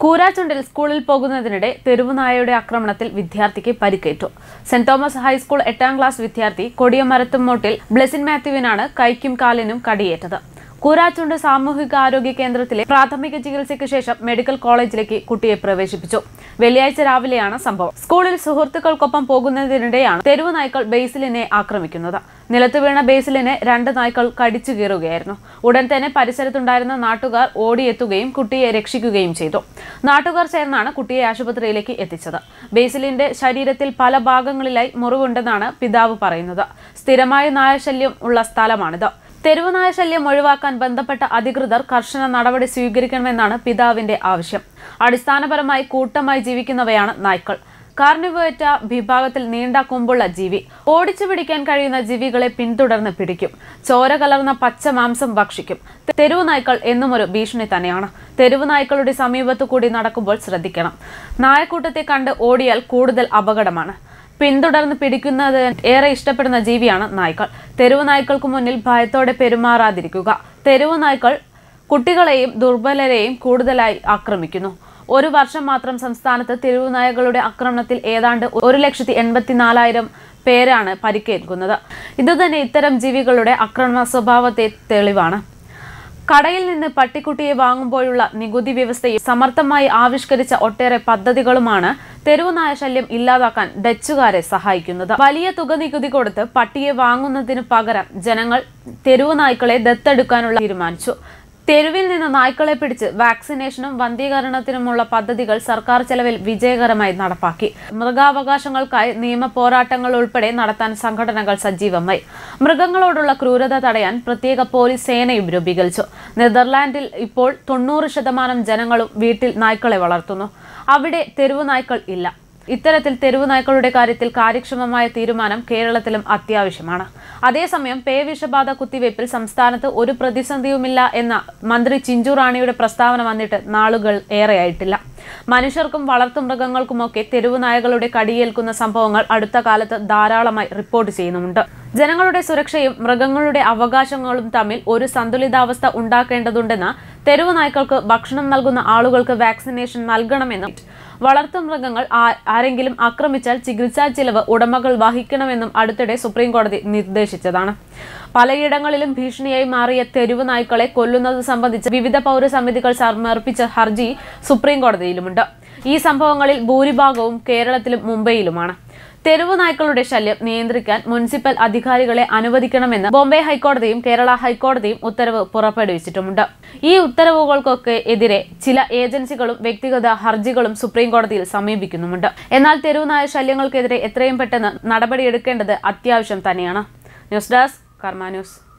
കൂരാച്ചുണ്ടിൽ സ്കൂളിൽ പോകുന്നതിനിടെ തെരുവുനായയുടെ ആക്രമണത്തിൽ വിദ്യാർത്ഥിക്ക് പരിക്കേറ്റു സെന്റ് തോമസ് ഹൈസ്കൂൾ എട്ടാം ക്ലാസ് വിദ്യാർത്ഥി കൊടിയമരത്തുമോട്ടിൽ ബ്ലെസിൻ മാത്യുവിനാണ് കൈക്കും കാലിനും കടിയേറ്റത് കൂരാച്ചുണ്ട് സാമൂഹികാരോഗ്യ കേന്ദ്രത്തിലെ പ്രാഥമിക ചികിത്സയ്ക്ക് ശേഷം മെഡിക്കൽ കോളേജിലേക്ക് കുട്ടിയെ പ്രവേശിപ്പിച്ചു വെള്ളിയാഴ്ച രാവിലെയാണ് സംഭവം സ്കൂളിൽ സുഹൃത്തുക്കൾക്കൊപ്പം പോകുന്നതിനിടെയാണ് തെരുവ് നായ്ക്കൾ ബേസിലിനെ ആക്രമിക്കുന്നത് നിലത്ത് വീണ ബേസിലിനെ രണ്ട് നായ്ക്കൾ കടിച്ചു കീറുകയായിരുന്നു ഉടൻ തന്നെ പരിസരത്തുണ്ടായിരുന്ന നാട്ടുകാർ ഓടിയെത്തുകയും കുട്ടിയെ രക്ഷിക്കുകയും ചെയ്തു നാട്ടുകാർ ചേർന്നാണ് കുട്ടിയെ ആശുപത്രിയിലേക്ക് എത്തിച്ചത് ബേസിലിന്റെ ശരീരത്തിൽ പല ഭാഗങ്ങളിലായി മുറിവുണ്ടെന്നാണ് പിതാവ് പറയുന്നത് സ്ഥിരമായ നായശല്യം ഉള്ള സ്ഥലമാണിത് തെരുവുനായ ശല്യം ഒഴിവാക്കാൻ ബന്ധപ്പെട്ട അധികൃതർ കർശന നടപടി സ്വീകരിക്കണമെന്നാണ് പിതാവിന്റെ ആവശ്യം അടിസ്ഥാനപരമായി കൂട്ടമായി ജീവിക്കുന്നവയാണ് നായ്ക്കൾ കാർണിവേറ്റ വിഭാഗത്തിൽ നീണ്ട കൊമ്പുള്ള ജീവി ഓടിച്ചു പിടിക്കാൻ കഴിയുന്ന ജീവികളെ പിന്തുടർന്ന് പിടിക്കും ചോര കലർന്ന പച്ച മാംസം ഭക്ഷിക്കും തെരുവ് നായ്ക്കൾ എന്നും ഒരു ഭീഷണി തന്നെയാണ് തെരുവ് നായ്ക്കളുടെ സമീപത്തു കൂടി നടക്കുമ്പോൾ ശ്രദ്ധിക്കണം നായക്കൂട്ടത്തെ കണ്ട് ഓടിയാൽ കൂടുതൽ അപകടമാണ് പിന്തുടർന്ന് പിടിക്കുന്നത് ഏറെ ഇഷ്ടപ്പെടുന്ന ജീവിയാണ് നായ്ക്കൾ തെരുവ് നായ്ക്കൾക്ക് മുന്നിൽ ഭയത്തോടെ പെരുമാറാതിരിക്കുക തെരുവ് നായ്ക്കൾ കുട്ടികളെയും ദുർബലരെയും കൂടുതലായി ആക്രമിക്കുന്നു ഒരു വർഷം മാത്രം സംസ്ഥാനത്ത് തെരുവ് നായകളുടെ ആക്രമണത്തിൽ ഏതാണ്ട് ഒരു ലക്ഷത്തി എൺപത്തിനാലായിരം പേരാണ് പരിക്കേൽക്കുന്നത് ഇതുതന്നെ ഇത്തരം ജീവികളുടെ ആക്രമണ സ്വഭാവത്തെ തെളിവാണ് കടയിൽ നിന്ന് പട്ടിക്കുട്ടിയെ വാങ്ങുമ്പോഴുള്ള നികുതി വ്യവസ്ഥയും സമർത്ഥമായി ആവിഷ്കരിച്ച ഒട്ടേറെ പദ്ധതികളുമാണ് തെരുവുനായ ശല്യം ഇല്ലാതാക്കാൻ ഡച്ചുകാരെ സഹായിക്കുന്നത് വലിയ തുക നികുതി കൊടുത്ത് പട്ടിയെ വാങ്ങുന്നതിന് പകരം ജനങ്ങൾ തെരുവു നായ്ക്കളെ ദത്തെടുക്കാനുള്ള തീരുമാനിച്ചു തെരുവിൽ നിന്ന് നായ്ക്കളെ പിടിച്ച് വാക്സിനേഷനും വന്ധീകരണത്തിനുമുള്ള പദ്ധതികൾ സർക്കാർ ചെലവിൽ വിജയകരമായി നടപ്പാക്കി മൃഗാവകാശങ്ങൾക്കായി നിയമ പോരാട്ടങ്ങൾ ഉൾപ്പെടെ നടത്താൻ സംഘടനകൾ സജീവമായി മൃഗങ്ങളോടുള്ള ക്രൂരത തടയാൻ പ്രത്യേക പോലീസ് സേനയും രൂപീകരിച്ചു നെതർലാൻഡിൽ ഇപ്പോൾ തൊണ്ണൂറ് ശതമാനം ജനങ്ങളും വീട്ടിൽ നായ്ക്കളെ വളർത്തുന്നു അവിടെ തെരുവു നായ്ക്കൾ ഇല്ല ഇത്തരത്തിൽ തെരുവു നായ്ക്കളുടെ കാര്യത്തിൽ കാര്യക്ഷമമായ തീരുമാനം കേരളത്തിലും അത്യാവശ്യമാണ് അതേസമയം പേ വിഷബാധ കുത്തിവയ്പിൽ സംസ്ഥാനത്ത് ഒരു പ്രതിസന്ധിയുമില്ല എന്ന മന്ത്രി ചിഞ്ചു റാണിയുടെ പ്രസ്താവന വന്നിട്ട് നാളുകൾ ഏറെയായിട്ടില്ല മനുഷ്യർക്കും വളർത്തുമൃഗങ്ങൾക്കുമൊക്കെ തെരുവു നായകളുടെ കടിയേൽക്കുന്ന സംഭവങ്ങൾ അടുത്ത കാലത്ത് ധാരാളമായി റിപ്പോർട്ട് ചെയ്യുന്നുമുണ്ട് ജനങ്ങളുടെ സുരക്ഷയും മൃഗങ്ങളുടെ അവകാശങ്ങളും തമ്മിൽ ഒരു സന്തുലിതാവസ്ഥ ഉണ്ടാക്കേണ്ടതുണ്ടെന്ന് തെരുവു നായ്ക്കൾക്ക് ഭക്ഷണം നൽകുന്ന ആളുകൾക്ക് വാക്സിനേഷൻ നൽകണമെന്നും വളർത്തുമൃഗങ്ങൾ ആ- ആരെങ്കിലും ആക്രമിച്ചാൽ ചികിത്സാ ചിലവ് ഉടമകൾ വഹിക്കണമെന്നും അടുത്തിടെ സുപ്രീം കോടതി നിർദ്ദേശിച്ചതാണ് പലയിടങ്ങളിലും ഭീഷണിയായി മാറിയ തെരുവ് നായ്ക്കളെ കൊല്ലുന്നത് സംബന്ധിച്ച് വിവിധ പൗരസമിതികൾ സമർപ്പിച്ച ഹർജി സുപ്രീം കോടതിയിലുമുണ്ട് ഈ സംഭവങ്ങളിൽ ഭൂരിഭാഗവും കേരളത്തിലും മുംബൈയിലുമാണ് തെരുവ് നായ്ക്കളുടെ ശല്യം നിയന്ത്രിക്കാൻ മുനിസിപ്പൽ അധികാരികളെ അനുവദിക്കണമെന്ന് ബോംബെ ഹൈക്കോടതിയും കേരള ഹൈക്കോടതിയും ഉത്തരവ് പുറപ്പെടുവിച്ചിട്ടുമുണ്ട് ഈ ഉത്തരവുകൾക്കൊക്കെ എതിരെ ചില ഏജൻസികളും വ്യക്തിഗത ഹർജികളും സുപ്രീം കോടതിയിൽ സമീപിക്കുന്നുമുണ്ട് എന്നാൽ തെരുവ് നായ ശല്യങ്ങൾക്കെതിരെ എത്രയും പെട്ടെന്ന് നടപടിയെടുക്കേണ്ടത് അത്യാവശ്യം തന്നെയാണ് ന്യൂസ് ഡെസ്ക് കർമ്മ ന്യൂസ്